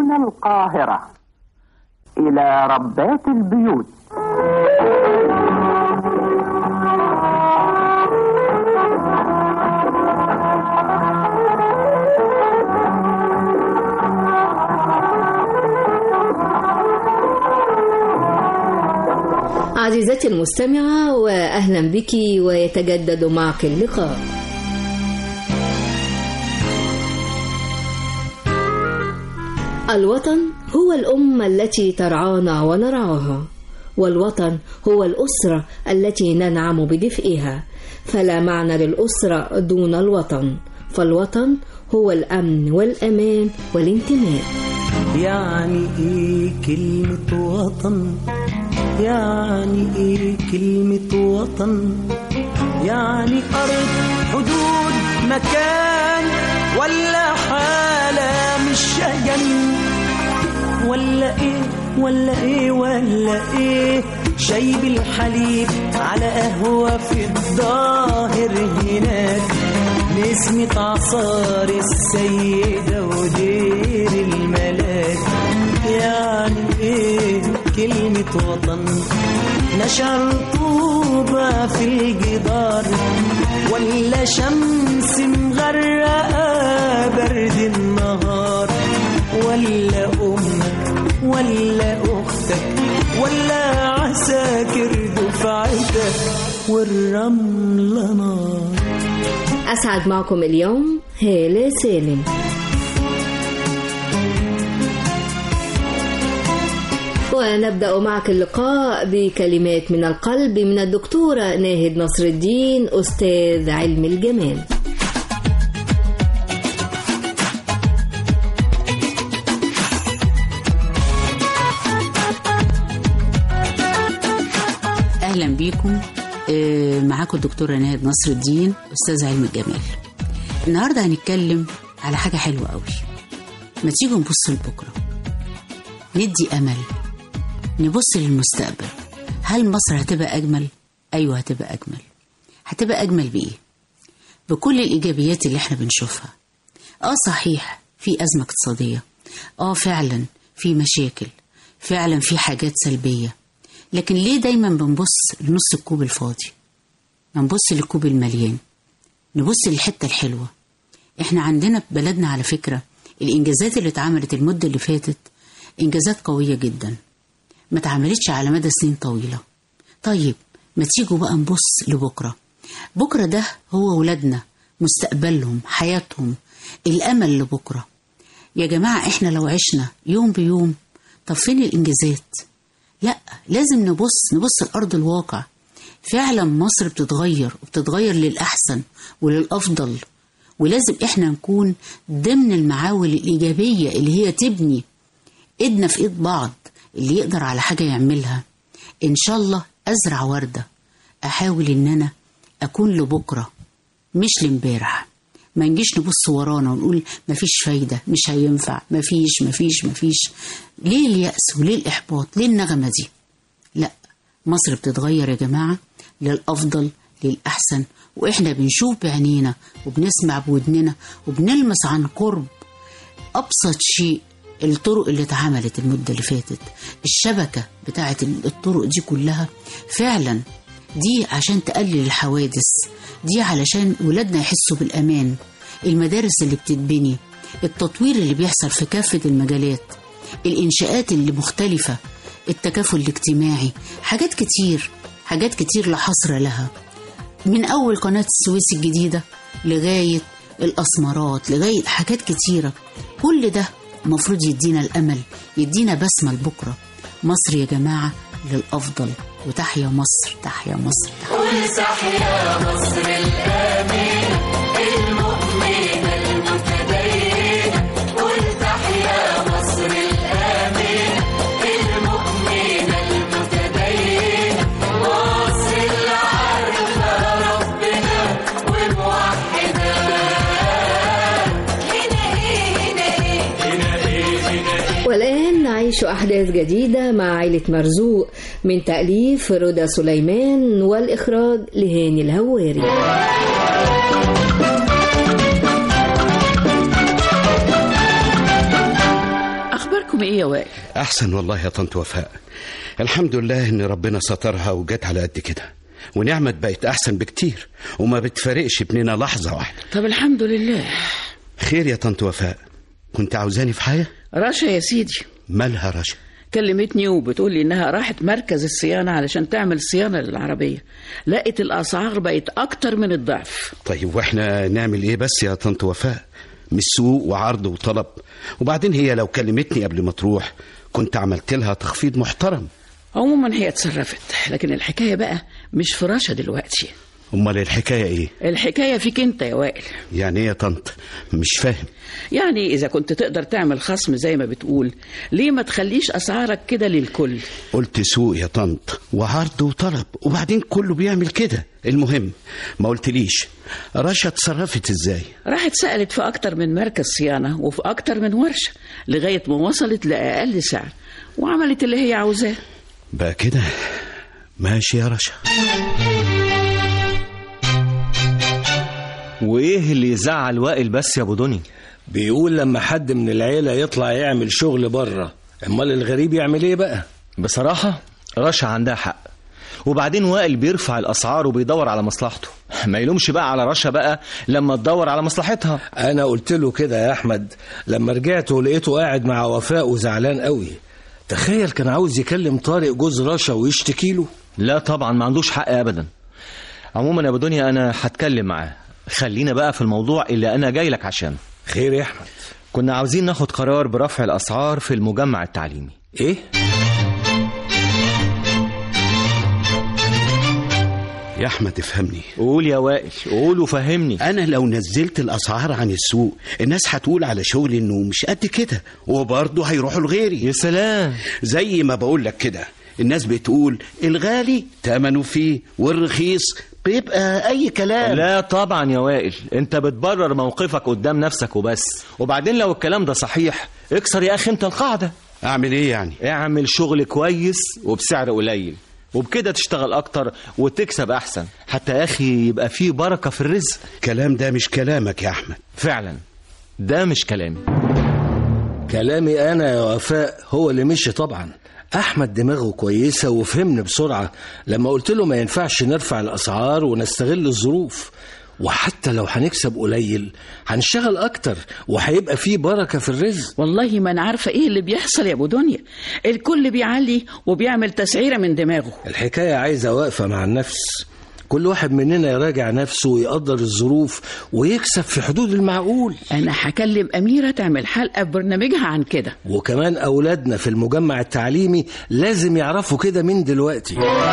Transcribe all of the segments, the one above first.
من القاهرة إلى ربات البيوت عزيزتي المستمعة وأهلا بك ويتجدد معك اللقاء الوطن هو الأمة التي ترعانا ونرعاها والوطن هو الأسرة التي ننعم بدفئها فلا معنى للأسرة دون الوطن فالوطن هو الأمن والأمان والانتماء يعني ايه كلمة وطن يعني ايه كلمة وطن يعني أرض حدود مكان ولا حالة مش شجن ولا ايه ولا ايه ولا ايه شاي بالحليب على قهوة في الظاهر هناك نسمة عصار السيدة ودير الملاك يعني ايه كلمة وطن نشر طوبة في الجدار ولا شمس مغرقة برد النهار ولا أمك ولا أختك ولا عساكر دفعتك والرملة نار أسعد معكم اليوم هالة سالم ونبدأ معك اللقاء بكلمات من القلب من الدكتورة ناهد نصر الدين أستاذ علم الجمال اهلا بيكم آه، معاكم الدكتوره ناهد نصر الدين استاذ علم الجمال النهارده هنتكلم على حاجه حلوه قوي ما تيجوا نبص لبكره ندي امل نبص للمستقبل هل مصر هتبقى اجمل ايوه هتبقى اجمل هتبقى اجمل بايه بكل الايجابيات اللي احنا بنشوفها اه صحيح في ازمه اقتصاديه اه فعلا في مشاكل فعلا في حاجات سلبيه لكن ليه دايما بنبص لنص الكوب الفاضي ما نبص للكوب المليان نبص للحته الحلوه احنا عندنا في بلدنا على فكره الانجازات اللي اتعملت المده اللي فاتت انجازات قويه جدا ما اتعملتش على مدى سنين طويله طيب ما تيجوا بقى نبص لبكره بكره ده هو ولادنا مستقبلهم حياتهم الامل لبكره يا جماعه احنا لو عشنا يوم بيوم طب فين الانجازات لا لازم نبص نبص لأرض الواقع فعلا مصر بتتغير وبتتغير للأحسن وللأفضل ولازم احنا نكون ضمن المعاول الإيجابية اللي هي تبني ايدنا في ايد بعض اللي يقدر على حاجة يعملها إن شاء الله أزرع وردة أحاول إن أنا أكون لبكرة مش لامبارح ما نجيش نبص ورانا ونقول مفيش فايدة مش هينفع مفيش مفيش مفيش ليه اليأس وليه الإحباط ليه النغمة دي لا مصر بتتغير يا جماعة للأفضل للأحسن وإحنا بنشوف بعينينا وبنسمع بودننا وبنلمس عن قرب أبسط شيء الطرق اللي اتعملت المدة اللي فاتت الشبكة بتاعت الطرق دي كلها فعلا دي عشان تقلل الحوادث دي علشان ولادنا يحسوا بالأمان المدارس اللي بتتبني التطوير اللي بيحصل في كافة المجالات الإنشاءات اللي مختلفة التكافل الاجتماعي حاجات كتير حاجات كتير لا حصر لها من أول قناة السويس الجديدة لغاية الأسمرات لغاية حاجات كتيرة كل ده المفروض يدينا الأمل يدينا بسمة لبكرة مصر يا جماعة للأفضل وتحيا مصر تحيا مصر تحيا والآن نعيش أحداث جديدة مع عائلة مرزوق من تأليف رضا سليمان والإخراج لهاني الهواري أخبار حكم ايه يا وائل احسن والله يا طنط وفاء الحمد لله ان ربنا سترها وجت على قد كده ونعمت بقت احسن بكتير وما بتفارقش ابننا لحظه واحده طب الحمد لله خير يا طنط وفاء كنت عاوزاني في حاجه رشا يا سيدي مالها رشا كلمتني وبتقول لي انها راحت مركز الصيانه علشان تعمل صيانه للعربيه لقت الاسعار بقت اكتر من الضعف طيب واحنا نعمل ايه بس يا طنط وفاء مش سوق وعرض وطلب وبعدين هي لو كلمتني قبل ما تروح كنت عملت لها تخفيض محترم عموما هي اتصرفت لكن الحكايه بقى مش في رشا دلوقتي امال الحكايه ايه الحكايه فيك انت يا وائل يعني ايه يا طنط مش فاهم يعني اذا كنت تقدر تعمل خصم زي ما بتقول ليه ما تخليش اسعارك كده للكل قلت سوق يا طنط وعرض وطلب وبعدين كله بيعمل كده المهم ما قلتليش رشا اتصرفت ازاي راحت سألت في أكتر من مركز صيانة وفي أكتر من ورشة لغاية ما وصلت لأقل سعر وعملت اللي هي عاوزاه بقى كده ماشي يا رشا وايه اللي يزعل وائل بس يا ابو دنيا بيقول لما حد من العيلة يطلع يعمل شغل بره امال الغريب يعمل ايه بقى بصراحة رشا عندها حق وبعدين وائل بيرفع الاسعار وبيدور على مصلحته ما يلومش بقى على رشا بقى لما تدور على مصلحتها انا قلت له كده يا احمد لما رجعت ولقيته قاعد مع وفاء وزعلان قوي تخيل كان عاوز يكلم طارق جوز رشا ويشتكي له لا طبعا ما عندوش حق ابدا عموما يا ابو دنيا انا هتكلم معاه خلينا بقى في الموضوع اللي انا جاي لك عشانه خير يا احمد كنا عاوزين ناخد قرار برفع الاسعار في المجمع التعليمي ايه يا احمد افهمني قول يا وائل قول وفهمني انا لو نزلت الاسعار عن السوق الناس هتقول على شغلي انه مش قد كده وبرضه هيروحوا لغيري يا سلام زي ما بقول لك كده الناس بتقول الغالي تمنه فيه والرخيص بيبقى اي كلام لا طبعا يا وائل انت بتبرر موقفك قدام نفسك وبس وبعدين لو الكلام ده صحيح اكسر يا اخي انت القاعده اعمل ايه يعني اعمل شغل كويس وبسعر قليل وبكده تشتغل اكتر وتكسب احسن حتى يا اخي يبقى فيه بركه في الرزق الكلام ده مش كلامك يا احمد فعلا ده مش كلامي كلامي انا يا وفاء هو اللي مشي طبعا احمد دماغه كويسه وفهمني بسرعه لما قلت له ما ينفعش نرفع الاسعار ونستغل الظروف وحتى لو هنكسب قليل هنشتغل اكتر وهيبقى فيه بركه في الرزق والله ما أنا عارفة إيه اللي بيحصل يا أبو دنيا الكل بيعلي وبيعمل تسعيرة من دماغه الحكايه عايزه واقفه مع النفس كل واحد مننا يراجع نفسه ويقدر الظروف ويكسب في حدود المعقول أنا هكلم أميرة تعمل حلقة في برنامجها عن كده وكمان أولادنا في المجمع التعليمي لازم يعرفوا كده من دلوقتي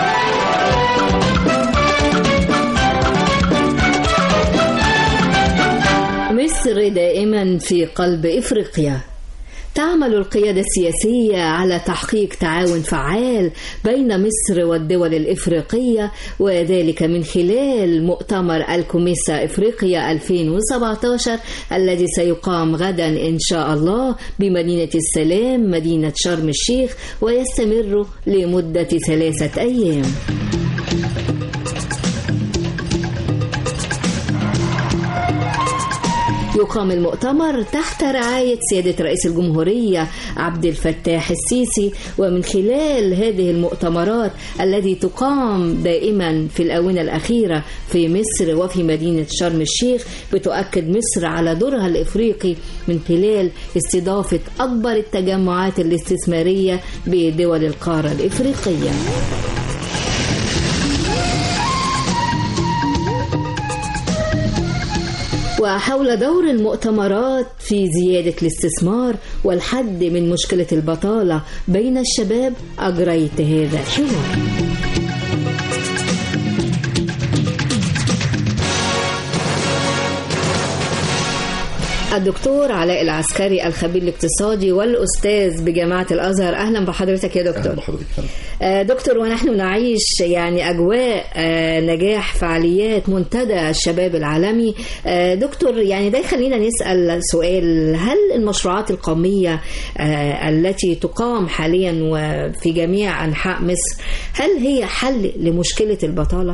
مصر دائما في قلب افريقيا تعمل القيادة السياسية على تحقيق تعاون فعال بين مصر والدول الإفريقية وذلك من خلال مؤتمر الكوميسا إفريقيا 2017 الذي سيقام غدا إن شاء الله بمدينة السلام مدينة شرم الشيخ ويستمر لمدة ثلاثة أيام يقام المؤتمر تحت رعاية سيادة رئيس الجمهورية عبد الفتاح السيسي ومن خلال هذه المؤتمرات التي تقام دائما في الآونة الأخيرة في مصر وفي مدينة شرم الشيخ بتؤكد مصر على دورها الإفريقي من خلال استضافة أكبر التجمعات الاستثمارية بدول القارة الإفريقية وحول دور المؤتمرات في زيادة الاستثمار والحد من مشكلة البطالة بين الشباب أجريت هذا الحوار الدكتور علاء العسكري الخبير الاقتصادي والأستاذ بجامعة الأزهر أهلا بحضرتك يا دكتور آه، دكتور ونحن نعيش يعني أجواء آه، نجاح فعاليات منتدى الشباب العالمي آه، دكتور يعني ده يخلينا نسأل سؤال هل المشروعات القومية آه، التي تقام حاليا وفي جميع أنحاء مصر هل هي حل لمشكلة البطالة؟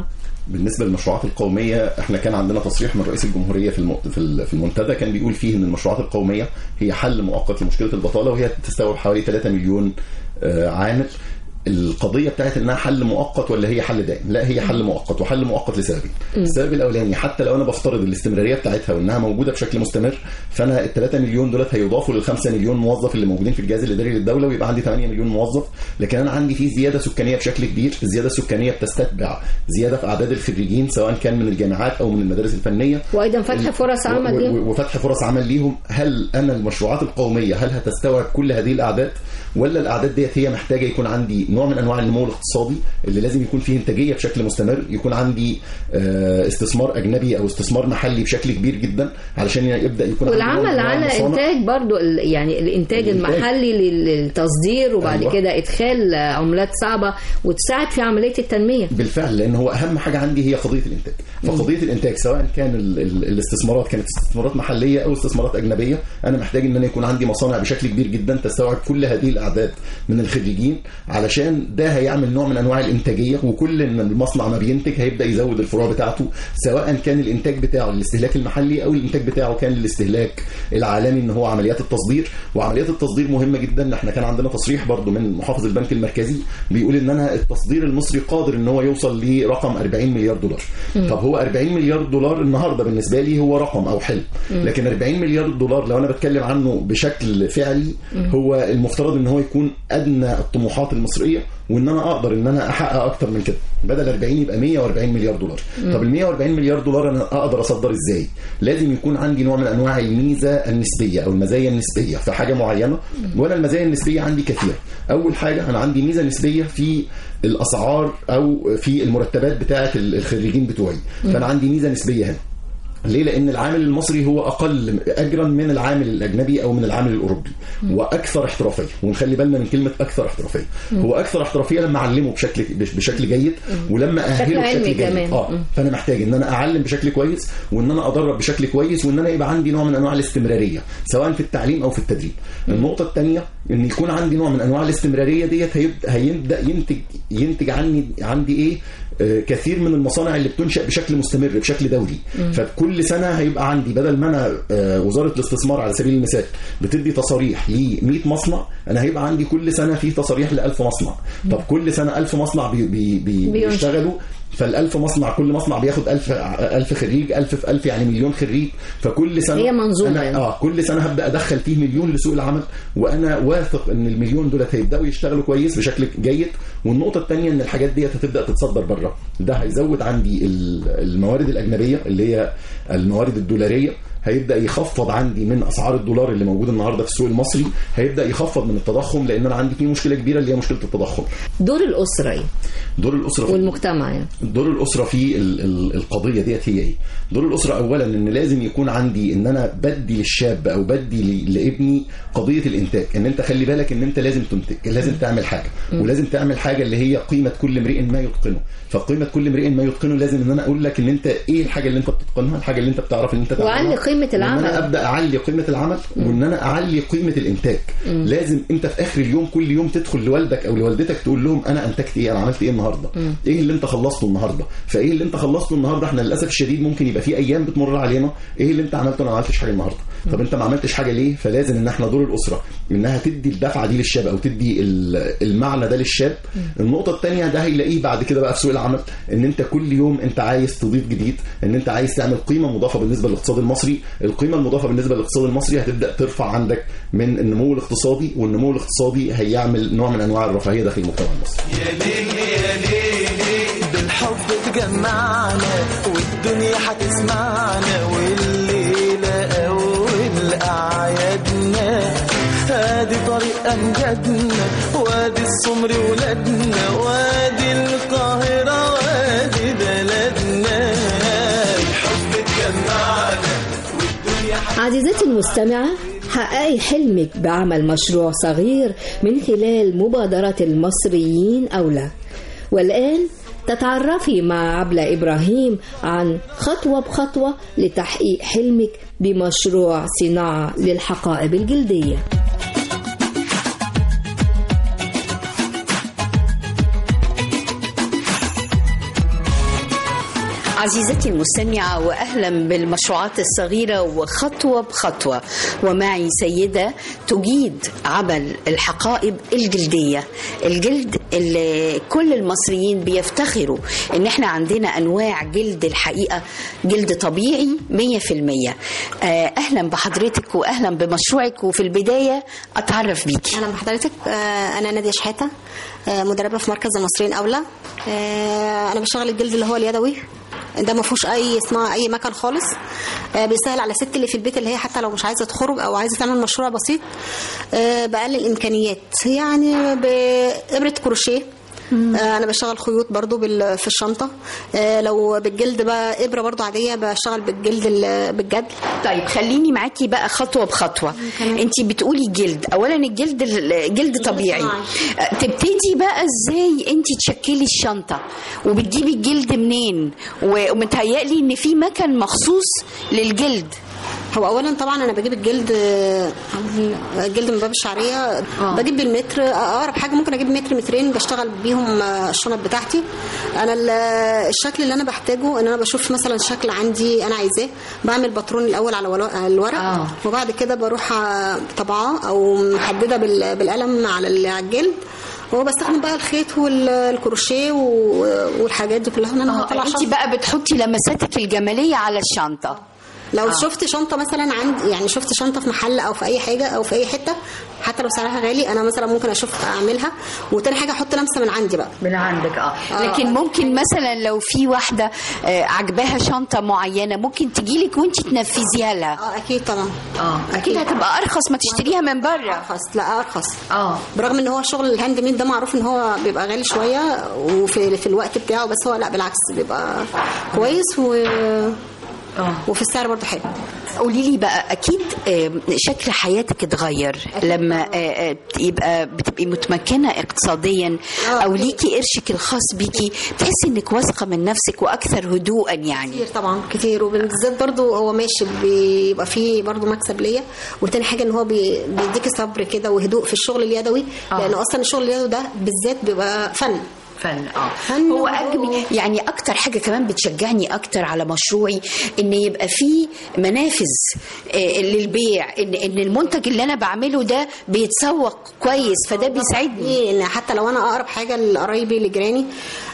بالنسبه للمشروعات القوميه احنا كان عندنا تصريح من رئيس الجمهوريه في الم- في ال- في المنتدى كان بيقول فيه ان المشروعات القوميه هي حل مؤقت لمشكله البطاله وهي تستوعب حوالي 3 مليون آه، عامل القضيه بتاعت انها حل مؤقت ولا هي حل دائم لا هي حل مؤقت وحل مؤقت لسببين السبب الاولاني حتى لو انا بفترض الاستمراريه بتاعتها وانها موجوده بشكل مستمر فانا ال 3 مليون دولت هيضافوا لل 5 مليون موظف اللي موجودين في الجهاز الاداري للدوله ويبقى عندي 8 مليون موظف لكن انا عندي في زياده سكانيه بشكل كبير الزياده السكانيه بتستتبع زياده في اعداد الخريجين سواء كان من الجامعات او من المدارس الفنيه وايضا فتح فرص عمل و- و- ليهم وفتح فرص عمل ليهم هل انا المشروعات القوميه هل هتستوعب كل هذه الاعداد ولا الاعداد ديت هي محتاجه يكون عندي نوع من انواع النمو الاقتصادي اللي لازم يكون فيه انتاجيه بشكل مستمر يكون عندي آه، استثمار اجنبي او استثمار محلي بشكل كبير جدا علشان يبدا يكون عندي نوع من والعمل أنواع على المصانع. انتاج برضو ال- يعني الانتاج الإنتاج. المحلي لل- للتصدير وبعد أيوة. كده ادخال عملات صعبه وتساعد في عمليه التنميه بالفعل لان هو اهم حاجه عندي هي قضيه الانتاج فقضيه الانتاج سواء كان ال ال الاستثمارات كانت استثمارات محليه او استثمارات اجنبيه انا محتاج ان انا يكون عندي مصانع بشكل كبير جدا تستوعب كل هذه الاعداد من الخريجين علشان ده هيعمل نوع من انواع الانتاجيه وكل ان المصنع ما بينتج هيبدا يزود الفروع بتاعته سواء كان الانتاج بتاعه للاستهلاك المحلي او الانتاج بتاعه كان للاستهلاك العالمي ان هو عمليات التصدير وعمليات التصدير مهمه جدا احنا كان عندنا تصريح برضو من محافظ البنك المركزي بيقول ان انا التصدير المصري قادر ان هو يوصل لرقم 40 مليار دولار طب هو 40 مليار دولار النهارده بالنسبه لي هو رقم او حلم لكن 40 مليار دولار لو انا بتكلم عنه بشكل فعلي هو المفترض ان هو يكون ادنى الطموحات المصريه وان انا اقدر ان انا احقق اكتر من كده بدل 40 يبقى 140 مليار دولار طب ال 140 مليار دولار انا اقدر اصدر ازاي لازم يكون عندي نوع من انواع الميزه النسبيه او المزايا النسبيه في حاجه معينه وانا المزايا النسبيه عندي كثيره اول حاجه انا عندي ميزه نسبيه في الاسعار او في المرتبات بتاعه الخريجين بتوعي فانا عندي ميزه نسبيه هنا ليه؟ لأن العامل المصري هو أقل أجرا من العامل الأجنبي أو من العامل الأوروبي وأكثر احترافية ونخلي بالنا من كلمة أكثر احترافية هو أكثر احترافية لما أعلمه بشكل بشكل جيد ولما بشكل أهله علمي بشكل جيد كمان. اه فأنا محتاج إن أنا أعلم بشكل كويس وإن أنا أدرب بشكل كويس وإن أنا يبقى عندي نوع من أنواع الاستمرارية سواء في التعليم أو في التدريب النقطة الثانية إن يكون عندي نوع من أنواع الاستمرارية ديت هيبدأ هيبدأ ينتج ينتج عني عندي إيه آه، كثير من المصانع اللي بتنشأ بشكل مستمر بشكل دوري فكل سنة هيبقى عندي بدل ما أنا آه، وزارة الاستثمار على سبيل المثال بتدي تصاريح ل 100 مصنع أنا هيبقى عندي كل سنة في تصاريح ل 1000 مصنع طب كل سنة 1000 مصنع بي بي بي بينشأ. بيشتغلوا فال1000 مصنع كل مصنع بياخد 1000 1000 خريج 1000 في 1000 يعني مليون خريج فكل سنة هي منظومة أنا يعني. اه كل سنة هبدأ أدخل فيه مليون لسوق العمل وأنا واثق إن المليون دول هيبدأوا يشتغلوا كويس بشكل جيد والنقطة الثانية إن الحاجات ديت هتبدأ تتصدر بره ده هيزود عندي ال- الموارد الأجنبية اللي هي الموارد الدولارية هيبدا يخفض عندي من اسعار الدولار اللي موجود النهارده في السوق المصري هيبدا يخفض من التضخم لان انا عندي فيه مشكله كبيره اللي هي مشكله التضخم دور الاسره ايه دور الاسره في والمجتمع يعني دور الاسره في ال- ال- القضيه ديت هي ايه؟ دور الاسره اولا ان لازم يكون عندي ان انا بدي للشاب او بدي ل- لابني قضيه الانتاج ان انت خلي بالك ان انت لازم تنتج لازم تعمل حاجه ولازم تعمل حاجه اللي هي قيمه كل امرئ ما يتقنه فقيمه كل امرئ ما يتقنه لازم ان انا اقول لك ان انت ايه الحاجه اللي انت بتتقنها الحاجه اللي انت بتعرف ان انت تعملها وأعلي قيمة وإن العمل. انا ابدا اعلي قيمه العمل وان انا اعلي قيمه الانتاج لازم انت في اخر اليوم كل يوم تدخل لوالدك او لوالدتك تقول لهم انا انتجت ايه انا عملت ايه النهارده ايه اللي انت خلصته النهارده فايه اللي انت خلصته النهارده احنا للاسف الشديد ممكن يبقى في ايام بتمر علينا ايه اللي انت عملته انا ما عملتش حاجه النهارده طب انت ما عملتش حاجه ليه فلازم ان احنا دور الاسره انها تدي الدفعه دي للشاب او تدي ال- المعنى ده للشاب النقطه الثانيه ده هيلاقيه بعد كده بقى في سوق العمل ان انت كل يوم انت عايز تضيف جديد ان انت عايز تعمل قيمه مضافه بالنسبه للاقتصاد المصري القيمه المضافه بالنسبه للاقتصاد المصري هتبدا ترفع عندك من النمو الاقتصادي والنمو الاقتصادي هيعمل نوع من انواع الرفاهيه داخل المجتمع المصري بالحب تجمعنا والدنيا هتسمعنا والليلة أول أعيادنا ادي طريق أمجادنا وادي السمر ولادنا وادي القاهرة وادي بلدنا الحب تجمعنا والدنيا عزيزتي المستمعة حققي حلمك بعمل مشروع صغير من خلال مبادرة المصريين أولى والآن تتعرفي مع عبلة إبراهيم عن خطوة بخطوة لتحقيق حلمك بمشروع صناعة للحقائب الجلدية عزيزتي المستمعة وأهلا بالمشروعات الصغيرة وخطوة بخطوة ومعي سيدة تجيد عمل الحقائب الجلدية الجلد اللي كل المصريين بيفتخروا ان احنا عندنا انواع جلد الحقيقة جلد طبيعي 100% آه، اهلا بحضرتك واهلا بمشروعك وفي البداية اتعرف بيكي اهلا بحضرتك آه، انا ناديه شحاته آه، مدربه في مركز المصريين اولى آه، انا بشتغل الجلد اللي هو اليدوي ده ما فيهوش اي صناعه اي مكان خالص آه، بيسهل على الست اللي في البيت اللي هي حتى لو مش عايزه تخرج او عايزه تعمل مشروع بسيط آه، بقلل الامكانيات يعني بابره كروشيه آه، انا بشتغل خيوط برضو بال- في الشنطه آه، لو بالجلد بقى ابره برضو عاديه بشتغل بالجلد ال- بالجد طيب خليني معاكي بقى خطوه بخطوه انت بتقولي جلد اولا الجلد جلد طبيعي آه، تبتدي بقى ازاي انت تشكلي الشنطه وبتجيبي الجلد منين و- ومتهيألي ان في مكان مخصوص للجلد هو اولا طبعا انا بجيب الجلد الجلد من باب الشعريه بجيب بالمتر اقرب حاجه ممكن اجيب متر مترين بشتغل بيهم الشنط بتاعتي انا ال- الشكل اللي انا بحتاجه ان انا بشوف مثلا شكل عندي انا عايزاه بعمل باترون الاول على ولو- على الورق آه. وبعد كده بروح طبعاه او محدده بال- بالقلم على ال- على الجلد وبستخدم بقى الخيط والكروشيه و- والحاجات دي كلها ان انا هطلع انت شنطة. بقى بتحطي لمساتك الجماليه على الشنطه لو آه. آه. شفت شنطه مثلا عند يعني شفت شنطه في محل او في اي حاجه او في اي حته حتى لو سعرها غالي انا مثلا ممكن اشوف اعملها وتاني حاجه احط لمسه من عندي بقى من عندك اه آه. لكن ممكن مثلا لو في واحده آه، عجباها شنطه معينه ممكن تجيلك وانت تنفذيها لها اه اكيد طبعا اه اكيد هتبقى ارخص ما تشتريها من بره ارخص لا ارخص اه برغم ان هو شغل الهاند ميد ده معروف ان هو بيبقى غالي شويه وفي في الوقت بتاعه بس هو لا بالعكس بيبقى كويس و وفي السعر برضه حلو قولي لي بقى اكيد آم، شكل حياتك اتغير لما آه، آه، يبقى بتبقي متمكنه اقتصاديا او ليكي قرشك الخاص بيكي تحسي انك واثقه من نفسك واكثر هدوءا يعني كتير طبعا كتير وبالذات برضو هو ماشي بيبقى فيه برضو مكسب ليا وتاني حاجه ان هو بي- بيديكي صبر كده وهدوء في الشغل اليدوي آه. لانه اصلا الشغل اليدوي ده بالذات بيبقى فن فن اه فن هو و- أجمل يعني اكتر حاجه كمان بتشجعني اكتر على مشروعي ان يبقى في منافذ آه، للبيع ان ان المنتج اللي انا بعمله ده بيتسوق كويس فده بيساعدني إيه، ان حتى لو انا اقرب حاجه لقرايبي لجيراني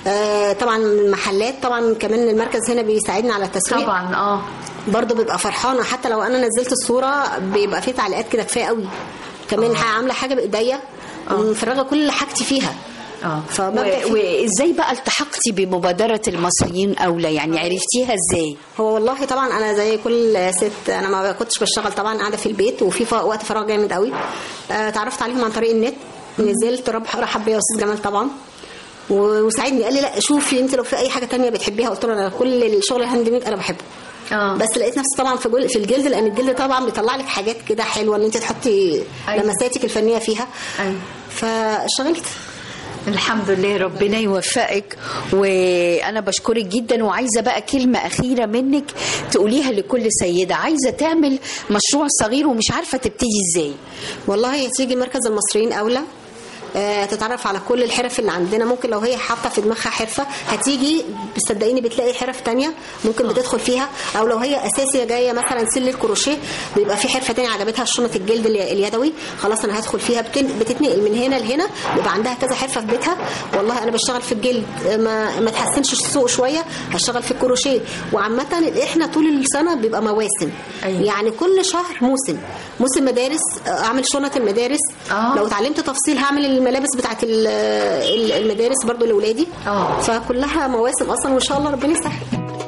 آه طبعا المحلات طبعا كمان المركز هنا بيساعدنا على التسويق طبعا اه برضه بيبقى فرحانه حتى لو انا نزلت الصوره بيبقى فيه تعليقات كده كفايه قوي كمان عامله حاجه بايديا مفرغه كل حاجتي فيها اه فببدأ و- في- وازاي بقى التحقتي بمبادره المصريين اولى يعني عرفتيها ازاي هو والله طبعا انا زي كل ست انا ما كنتش بشتغل طبعا قاعده في البيت وفي ف- وقت فراغ جامد قوي آه، اتعرفت عليهم عن طريق النت نزلت رب- رحب بيا استاذ جمال طبعا و- وساعدني قال لي لا شوفي انت لو في اي حاجه تانية بتحبيها قلت له انا كل الشغل الهاند ميد انا بحبه اه بس لقيت نفسي طبعا في جل... في الجلد لان الجلد طبعا بيطلع لك حاجات كده حلوه ان انت تحطي أيوة. لمساتك الفنيه فيها أيوة. فاشتغلت الحمد لله ربنا يوفقك وانا بشكرك جدا وعايزه بقى كلمه اخيره منك تقوليها لكل سيده عايزه تعمل مشروع صغير ومش عارفه تبتدي ازاي والله هتيجي مركز المصريين اولى آه، تتعرف على كل الحرف اللي عندنا ممكن لو هي حاطه في دماغها حرفه هتيجي صدقيني بتلاقي حرف تانية ممكن بتدخل فيها او لو هي اساسيه جايه مثلا سل الكروشيه بيبقى في حرفه تانية عجبتها شنط الجلد الي- اليدوي خلاص انا هدخل فيها بتن- بتتنقل من هنا لهنا بيبقى عندها كذا حرفه في بيتها والله انا بشتغل في الجلد آه، ما ما تحسنش السوق شويه هشتغل في الكروشيه وعامه احنا طول السنه بيبقى مواسم أيوة. يعني كل شهر موسم موسم مدارس آه، اعمل شنط المدارس آه. لو اتعلمت تفصيل هعمل الملابس بتاعت ال- ال- المدارس برضو لاولادي اه فكلها مواسم اصلا وان شاء الله ربنا يسهل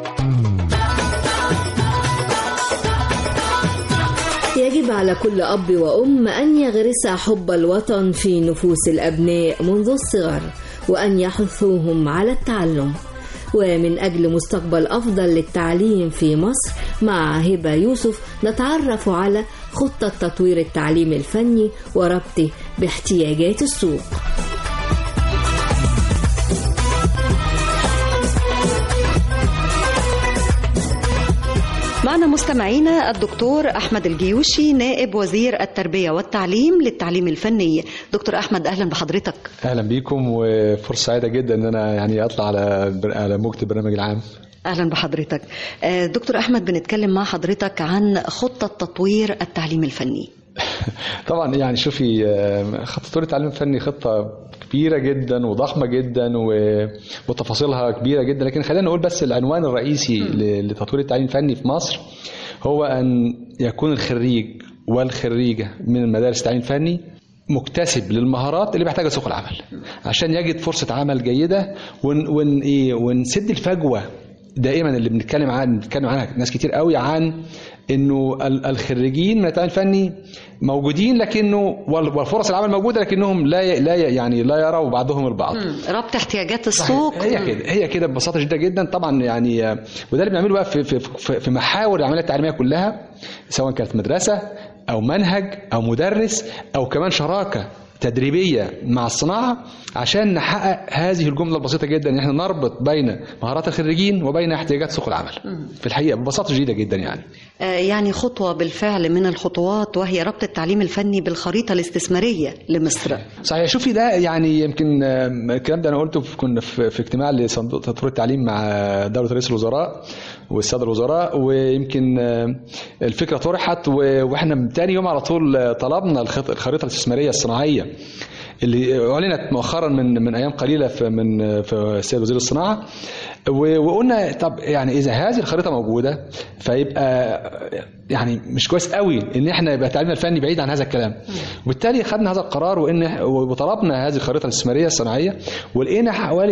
يجب على كل أب وأم أن يغرس حب الوطن في نفوس الأبناء منذ الصغر وأن يحثوهم على التعلم ومن أجل مستقبل أفضل للتعليم في مصر مع هبة يوسف نتعرف على خطة تطوير التعليم الفني وربطه باحتياجات السوق معنا مستمعينا الدكتور أحمد الجيوشي نائب وزير التربية والتعليم للتعليم الفني دكتور أحمد أهلا بحضرتك اهلا بيكم وفرصه سعيده جدا ان انا يعني اطلع على بر- على موجه البرنامج العام اهلا بحضرتك آه، دكتور احمد بنتكلم مع حضرتك عن خطه تطوير التعليم الفني طبعا يعني شوفي آه، خطة تطوير التعليم الفني خطة كبيرة جدا وضخمة جدا و- وتفاصيلها كبيرة جدا لكن خلينا نقول بس العنوان الرئيسي ل- لتطوير التعليم الفني في مصر هو أن يكون الخريج والخريجة من مدارس التعليم الفني مكتسب للمهارات اللي بيحتاجها سوق العمل عشان يجد فرصة عمل جيدة ون ون إيه ونسد الفجوة دائما اللي بنتكلم عن بنتكلم عنها ناس كتير قوي عن انه ال- الخريجين من التعليم الفني موجودين لكنه وال- والفرص العمل موجوده لكنهم لا ي- لا ي- يعني لا يروا بعضهم البعض ربط احتياجات السوق هي كده هي كده ببساطه شديده جدا طبعا يعني آه، وده اللي بنعمله بقى في في في, في محاور العمليه التعليميه كلها سواء كانت مدرسه او منهج او مدرس او كمان شراكه تدريبيه مع الصناعه عشان نحقق هذه الجمله البسيطه جدا ان احنا نربط بين مهارات الخريجين وبين احتياجات سوق العمل في الحقيقه ببساطه شديده جدا يعني آه، يعني خطوه بالفعل من الخطوات وهي ربط التعليم الفني بالخريطه الاستثماريه لمصر صحيح شوفي ده يعني يمكن آم، الكلام ده انا قلته في كنا في, في اجتماع لصندوق تطوير التعليم مع دوله رئيس الوزراء والساده الوزراء ويمكن آم، الفكره طرحت و- واحنا تاني يوم على طول آه، طلبنا الخط- الخريطه الاستثماريه الصناعيه اللي اعلنت مؤخرا من من ايام قليله في من في السيد وزير الصناعه و- وقلنا طب يعني اذا هذه الخريطه موجوده فيبقى يعني مش كويس قوي ان احنا يبقى تعليمنا الفني بعيد عن هذا الكلام وبالتالي خدنا هذا القرار وان وطلبنا هذه الخريطه الاستثماريه الصناعيه ولقينا حوالي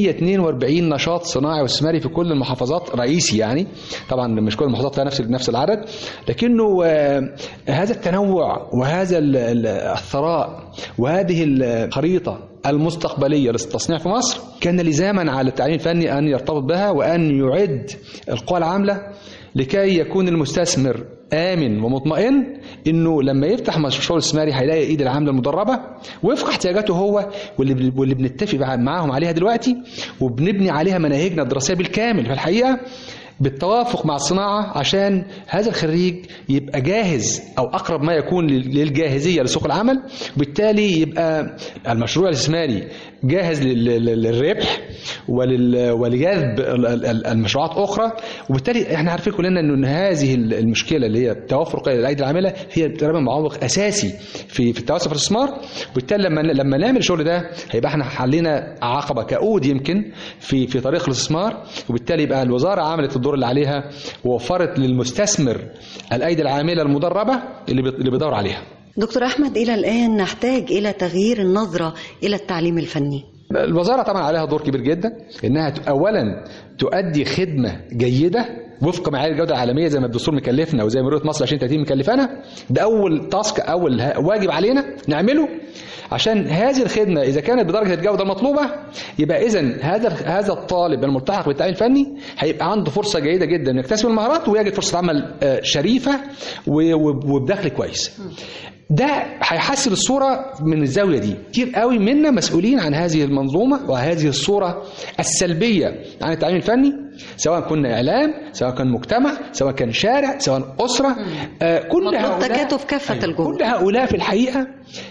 342 نشاط صناعي واستثماري في كل المحافظات رئيسي يعني طبعا مش كل المحافظات لها نفس نفس العدد لكنه آه، هذا التنوع وهذا ال- ال- الثراء وهذه الخريطه المستقبليه للتصنيع في مصر كان لزاما على التعليم الفني ان يرتبط بها وان يعد القوى العامله لكي يكون المستثمر امن ومطمئن انه لما يفتح مشروع استثماري هيلاقي ايد العامله المدربه وفق احتياجاته هو واللي واللي بنتفق مع- معاهم عليها دلوقتي وبنبني عليها مناهجنا الدراسيه بالكامل في الحقيقه بالتوافق مع الصناعة عشان هذا الخريج يبقى جاهز أو أقرب ما يكون لل- للجاهزية لسوق العمل وبالتالي يبقى المشروع الاستثماري جاهز لل- لل- للربح ولل- ولجذب ال- ال- ال- المشروعات أخرى وبالتالي احنا عارفين كلنا أن هذه ال- المشكلة اللي هي توافر الأيدي العاملة هي تقريبا معوق أساسي في في التوسع في الاستثمار وبالتالي لما لما نعمل الشغل ده هيبقى احنا حلينا عقبة كؤود يمكن في في طريق الاستثمار وبالتالي يبقى الوزارة عملت الدور اللي عليها ووفرت للمستثمر الأيدي العاملة المدربة اللي بي- اللي بيدور عليها دكتور احمد الى الان نحتاج الى تغيير النظره الى التعليم الفني الوزارة طبعا عليها دور كبير جدا انها ت- اولا تؤدي خدمة جيدة وفق معايير الجودة العالمية زي ما الدستور مكلفنا وزي ما رؤية مصر 2030 مكلفانا ده اول تاسك اول ه- واجب علينا نعمله عشان هذه الخدمة إذا كانت بدرجة الجودة المطلوبة يبقى إذا هذا هذا الطالب الملتحق بالتعليم الفني هيبقى عنده فرصة جيدة جدا إنه يكتسب المهارات ويجد فرصة عمل آه، شريفة و- و- وبدخل كويس. ده هيحسن الصورة من الزاوية دي كتير قوي منا مسؤولين عن هذه المنظومة وهذه الصورة السلبية عن التعليم الفني سواء كنا إعلام سواء كان مجتمع سواء كان شارع سواء أسرة آه كل مطلوب هؤلاء تكاتف كافه الجهود كل هؤلاء في الحقيقة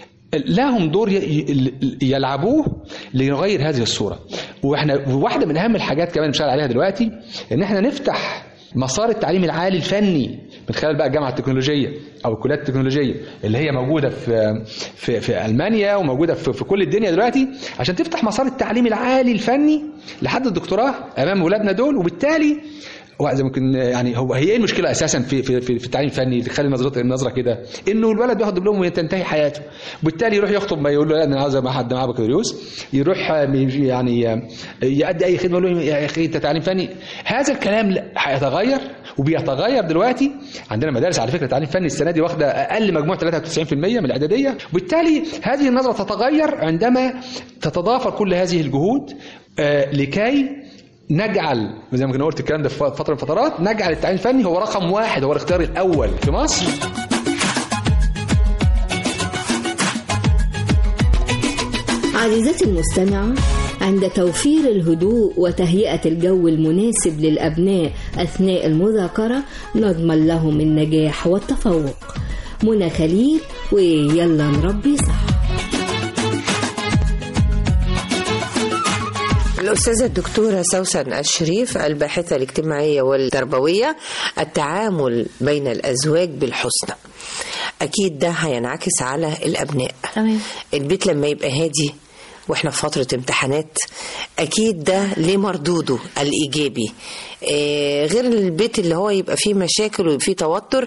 لهم دور ي- ي- يلعبوه لنغير هذه الصورة واحنا واحدة من أهم الحاجات كمان بنشتغل عليها دلوقتي إن احنا نفتح مسار التعليم العالي الفني من خلال بقى الجامعه التكنولوجيه او الكليات التكنولوجيه اللي هي موجوده في في في المانيا وموجوده في, في كل الدنيا دلوقتي عشان تفتح مسار التعليم العالي الفني لحد الدكتوراه امام اولادنا دول وبالتالي هو زي ما ممكن يعني هو هي ايه المشكله اساسا في في في, في التعليم الفني اللي تخلي نظرته النظره كده انه الولد بياخد دبلوم وتنتهي حياته وبالتالي يروح يخطب ما يقول له لا انا عاوز ابقى حد معاه بكالوريوس يروح يعني يؤدي اي خدمه يقول له يا اخي انت تعليم فني هذا الكلام لا، هيتغير وبيتغير دلوقتي عندنا مدارس على فكره تعليم فني السنه دي واخده اقل مجموع 93% من الاعداديه وبالتالي هذه النظره تتغير عندما تتضافر كل هذه الجهود آه، لكي نجعل زي ما كنا قلت الكلام ده في فتره من الفترات نجعل التعليم الفني هو رقم واحد هو الاختيار الاول في مصر عزيزتي المستمعة عند توفير الهدوء وتهيئة الجو المناسب للأبناء أثناء المذاكرة نضمن لهم النجاح والتفوق منى خليل ويلا نربي صح الأستاذة الدكتورة سوسن الشريف الباحثة الاجتماعية والتربوية التعامل بين الأزواج بالحسنى أكيد ده هينعكس على الأبناء تمام البيت لما يبقى هادي واحنا في فترة امتحانات اكيد ده ليه مردوده الايجابي آه غير البيت اللي هو يبقى فيه مشاكل ويبقى فيه توتر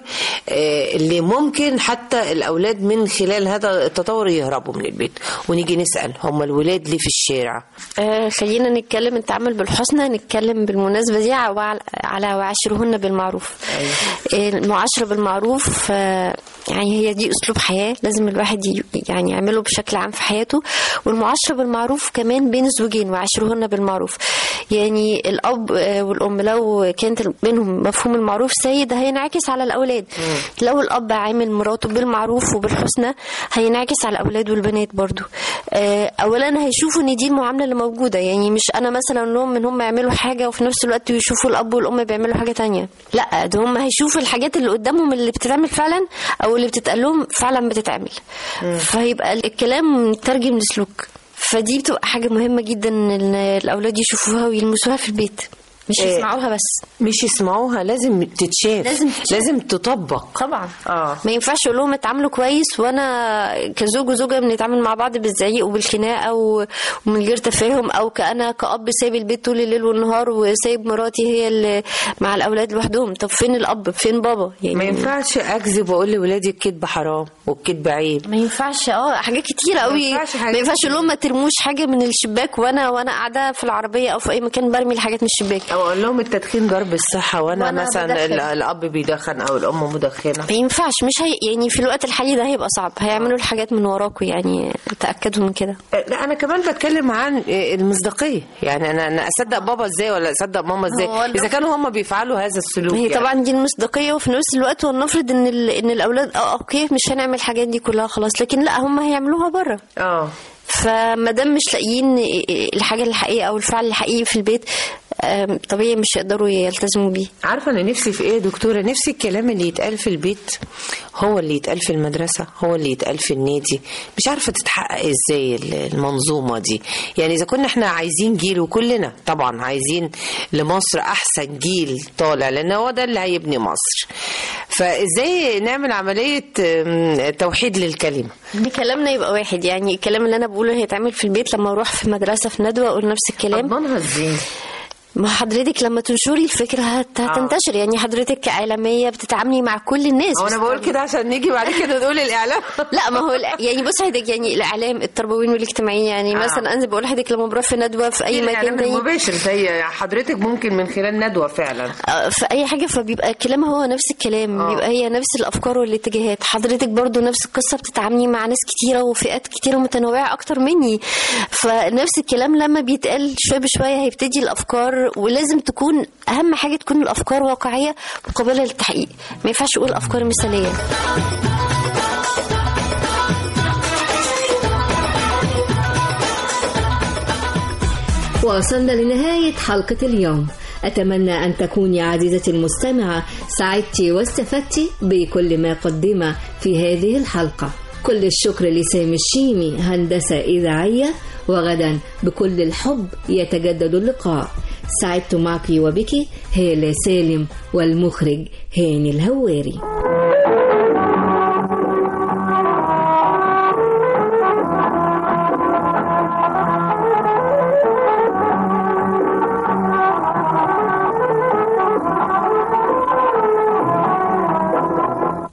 آه اللي ممكن حتى الاولاد من خلال هذا التطور يهربوا من البيت ونيجي نسال هم الولاد ليه في الشارع آه خلينا نتكلم التعامل بالحسنى نتكلم بالمناسبة دي على على وعاشرهن بالمعروف آه المعاشرة بالمعروف آه يعني هي دي أسلوب حياة لازم الواحد ي- يعني يعمله بشكل عام في حياته والمعاشرة بالمعروف كمان بين الزوجين وعاشرهن بالمعروف يعني الأب آه، والأم لو كانت بينهم مفهوم المعروف سيد هينعكس على الأولاد لو الأب عامل مراته بالمعروف وبالحسنى هينعكس على الأولاد والبنات برضو آه، أولا هيشوفوا إن دي المعاملة اللي موجودة يعني مش أنا مثلا لهم إن هم يعملوا حاجة وفي نفس الوقت يشوفوا الأب والأم بيعملوا حاجة تانية لا ده هم هيشوفوا الحاجات اللي قدامهم اللي بتتعمل فعلا أو اللي بتتقال لهم فعلا بتتعمل فهيبقى الكلام مترجم لسلوك فدي بتبقى حاجة مهمة جدا إن الأولاد يشوفوها ويلمسوها في البيت مش إيه، يسمعوها بس مش يسمعوها لازم تتشاف لازم تتشاف. لازم تطبق طبعا اه ما ينفعش اقول لهم اتعاملوا كويس وانا كزوج وزوجه بنتعامل مع بعض بالزعيق وبالخناقه و- ومن غير تفاهم او كانا كاب سايب البيت طول الليل والنهار وسايب مراتي هي اللي مع الاولاد لوحدهم طب فين الاب فين بابا يعني ما ينفعش اكذب واقول لولادي الكذب حرام والكذب عيب ما ينفعش اه حاجات كتيره قوي ينفعش حاجات ما ينفعش كتير. اقول لهم ما ترموش حاجه من الشباك وانا وانا قاعده في العربيه او في اي مكان برمي الحاجات من الشباك او اقول لهم التدخين ضرب الصحه وانا, وأنا مثلا بدخن. ال- الاب بيدخن او الام مدخنه ما ينفعش مش هي يعني في الوقت الحالي ده هيبقى صعب هيعملوا الحاجات من وراكوا يعني تاكدوا من كده لا انا كمان بتكلم عن المصداقيه يعني انا انا اصدق بابا ازاي ولا اصدق ماما ازاي هو ال- اذا كانوا هم بيفعلوا هذا السلوك هي يعني. طبعا دي المصداقيه وفي نفس الوقت ونفرض ان ال- ان الاولاد اه اوكي مش هنعمل الحاجات دي كلها خلاص لكن لا هم هيعملوها بره اه فما دام مش لاقيين الحاجه الحقيقيه او الفعل الحقيقي في البيت آم، طبيعي مش يقدروا يلتزموا بيه عارفه انا نفسي في ايه يا دكتوره نفسي الكلام اللي يتقال في البيت هو اللي يتقال في المدرسه هو اللي يتقال في النادي مش عارفه تتحقق ازاي المنظومه دي يعني اذا كنا احنا عايزين جيل وكلنا طبعا عايزين لمصر احسن جيل طالع لان هو ده اللي هيبني مصر فازاي نعمل عمليه أم، توحيد للكلمه دي كلامنا يبقى واحد يعني الكلام اللي انا بقوله هيتعمل في البيت لما اروح في مدرسه في ندوه اقول نفس الكلام اضمنها ازاي ما حضرتك لما تنشري الفكره هت- هتنتشر يعني حضرتك كاعلاميه بتتعاملي مع كل الناس هو انا بقول كده عشان نيجي بعد كده نقول الاعلام لا ما هو الإع- يعني بص حضرتك يعني الاعلام التربويين والاجتماعيين يعني آه. مثلا انزل بقول لحضرتك لما بروح في ندوه في اي مكان الاعلام تاني المباشر زي حضرتك ممكن من خلال ندوه فعلا آه، في اي حاجه فبيبقى الكلام هو نفس الكلام آه. بيبقى هي نفس الافكار والاتجاهات حضرتك برضو نفس القصه بتتعاملي مع ناس كتيره وفئات كتيره متنوعه اكتر مني فنفس الكلام لما بيتقال شويه بشويه هيبتدي الافكار ولازم تكون اهم حاجه تكون الافكار واقعيه وقابله للتحقيق ما ينفعش اقول افكار مثاليه وصلنا لنهاية حلقة اليوم أتمنى أن تكوني عزيزتي المستمعة سعدت واستفدت بكل ما قدم في هذه الحلقة كل الشكر لسامي الشيمي هندسة إذاعية وغدا بكل الحب يتجدد اللقاء سعدت معك وبك هالة سالم والمخرج هاني الهواري